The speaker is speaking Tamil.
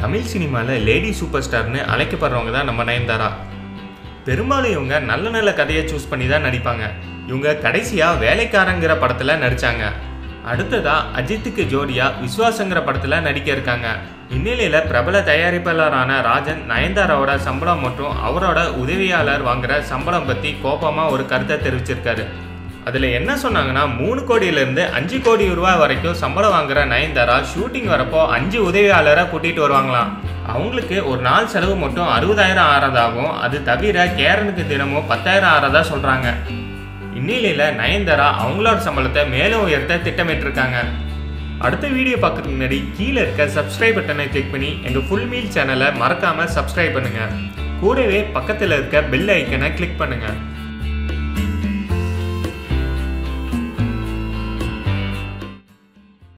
தமிழ் சினிமாவில் லேடி சூப்பர் ஸ்டார்னு அழைக்கப்படுறவங்க தான் நம்ம நயன்தாரா பெரும்பாலும் இவங்க நல்ல நல்ல கதையை சூஸ் பண்ணி தான் நடிப்பாங்க இவங்க கடைசியாக வேலைக்காரங்கிற படத்தில் நடித்தாங்க அடுத்ததா அஜித்துக்கு ஜோடியா விஸ்வாசங்கிற படத்தில் நடிக்க இருக்காங்க இந்நிலையில் பிரபல தயாரிப்பாளரான ராஜன் நயன்தாராவோட சம்பளம் மற்றும் அவரோட உதவியாளர் வாங்குற சம்பளம் பற்றி கோபமாக ஒரு கருத்தை தெரிவிச்சிருக்காரு அதில் என்ன சொன்னாங்கன்னா மூணு கோடியிலேருந்து அஞ்சு கோடி ரூபாய் வரைக்கும் சம்பளம் வாங்குற நயன்தாரா ஷூட்டிங் வரப்போ அஞ்சு உதவியாளரை கூட்டிகிட்டு வருவாங்களாம் அவங்களுக்கு ஒரு நாள் செலவு மட்டும் அறுபதாயிரம் ஆறதாகவும் அது தவிர கேரனுக்கு தினமும் பத்தாயிரம் ஆறதா சொல்கிறாங்க இந்நிலையில் நயன்தாரா அவங்களோட சம்பளத்தை மேலும் உயர்த்த திட்டமிட்டிருக்காங்க அடுத்த வீடியோ பார்க்கறதுக்கு முன்னாடி கீழே இருக்க சப்ஸ்கிரைப் பட்டனை கிளிக் பண்ணி எங்கள் ஃபுல் மீல் சேனலை மறக்காமல் சப்ஸ்கிரைப் பண்ணுங்கள் கூடவே பக்கத்தில் இருக்க பெல் ஐக்கனை கிளிக் பண்ணுங்கள்